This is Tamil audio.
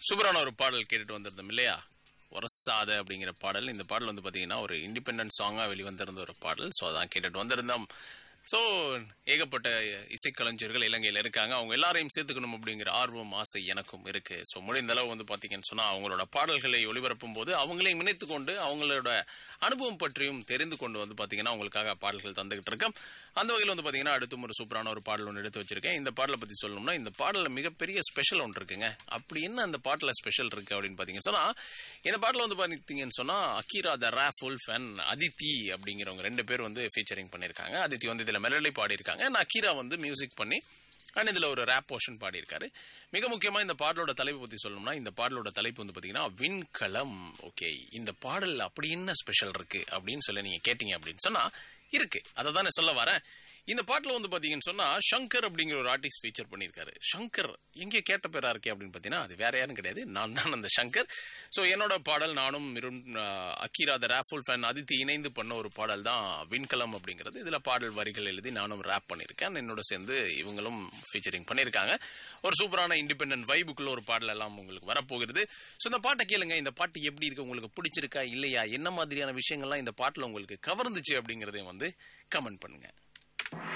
சூப்பரான ஒரு பாடல் கேட்டுட்டு வந்திருந்தோம் இல்லையா ஒரசாத அப்படிங்கிற பாடல் இந்த பாடல் வந்து பார்த்தீங்கன்னா ஒரு இண்டிபெண்டன்ட் சாங்காக வெளிவந்திருந்த ஒரு பாடல் ஸோ அதான் கேட்டுட்டு வந்திருந்தோம் ஸோ ஏகப்பட்ட இசைக்கலைஞர்கள் இலங்கையில் இருக்காங்க அவங்க எல்லாரையும் சேர்த்துக்கணும் அப்படிங்கிற ஆர்வம் ஆசை எனக்கும் இருக்கு ஸோ முடிந்த அளவு வந்து பார்த்தீங்கன்னு சொன்னால் அவங்களோட பாடல்களை ஒளிபரப்பும் போது அவங்களையும் இணைத்து கொண்டு அவங்களோட அனுபவம் பற்றியும் தெரிந்து கொண்டு வந்து பார்த்தீங்கன்னா அவங்களுக்காக பாடல்கள் தந்துகிட்டு இருக்கேன் அந்த வகையில் வந்து பார்த்தீங்கன்னா அடுத்தும் ஒரு சூப்பரான ஒரு பாடல் ஒன்று எடுத்து வச்சிருக்கேன் இந்த பாடலை பற்றி சொல்லணும்னா இந்த பாடலில் மிகப்பெரிய ஸ்பெஷல் ஒன்று இருக்குங்க அப்படி என்ன அந்த பாட்டில் ஸ்பெஷல் இருக்கு அப்படின்னு பார்த்தீங்கன்னு சொன்னால் இந்த பாட்டில் வந்து பார்த்தீங்கன்னு சொன்னால் அக்கீரா த ராஃபுல் ஃபேன் அதித்தி அப்படிங்கிறவங்க ரெண்டு பேர் வந்து ஃபீச்சரிங் பண்ணியிருக்காங்க அதித்தி வந்து இதில் மெலடி பாடியிருக்காங்க நான் அக்கீரா வந்து மியூசிக் பண்ணி அண்ட் இதில் ஒரு ரேப் போர்ஷன் பாடியிருக்காரு மிக முக்கியமாக இந்த பாடலோட தலைப்பு பற்றி சொல்லணும்னா இந்த பாடலோட தலைப்பு வந்து பார்த்தீங்கன்னா விண்கலம் ஓகே இந்த பாடல் அப்படி என்ன ஸ்பெஷல் இருக்கு அப்படின்னு சொல்லி நீங்கள் கேட்டீங்க அப்படின்னு சொன்னால் இருக்கு அதை தானே சொல்ல வரேன் இந்த பாட்டில் வந்து பார்த்தீங்கன்னு சொன்னால் சங்கர் அப்படிங்கிற ஒரு ஆர்டிஸ்ட் ஃபீச்சர் பண்ணியிருக்காரு சங்கர் எங்கே கேட்ட பேரா இருக்கே அப்படின்னு பார்த்தீங்கன்னா அது வேற யாரும் கிடையாது நான் தான் அந்த சங்கர் ஸோ என்னோட பாடல் நானும் மிருன் அக்கீரா த ரேஃபுல் ஃபேன் அதித்தி இணைந்து பண்ண ஒரு பாடல் தான் விண்கலம் அப்படிங்கிறது இதில் பாடல் வரிகள் எழுதி நானும் ரேப் பண்ணியிருக்கேன் என்னோட சேர்ந்து இவங்களும் ஃபீச்சரிங் பண்ணியிருக்காங்க ஒரு சூப்பரான இண்டிபெண்டன்ட் வைபுக்குள்ள ஒரு பாடல் எல்லாம் உங்களுக்கு வரப்போகிறது ஸோ இந்த பாட்டை கேளுங்க இந்த பாட்டு எப்படி இருக்கு உங்களுக்கு பிடிச்சிருக்கா இல்லையா என்ன மாதிரியான விஷயங்கள்லாம் இந்த பாட்டில் உங்களுக்கு கவர்ந்துச்சு அப்படிங்கிறதையும் வந்து கமெண்ட் பண்ணுங்க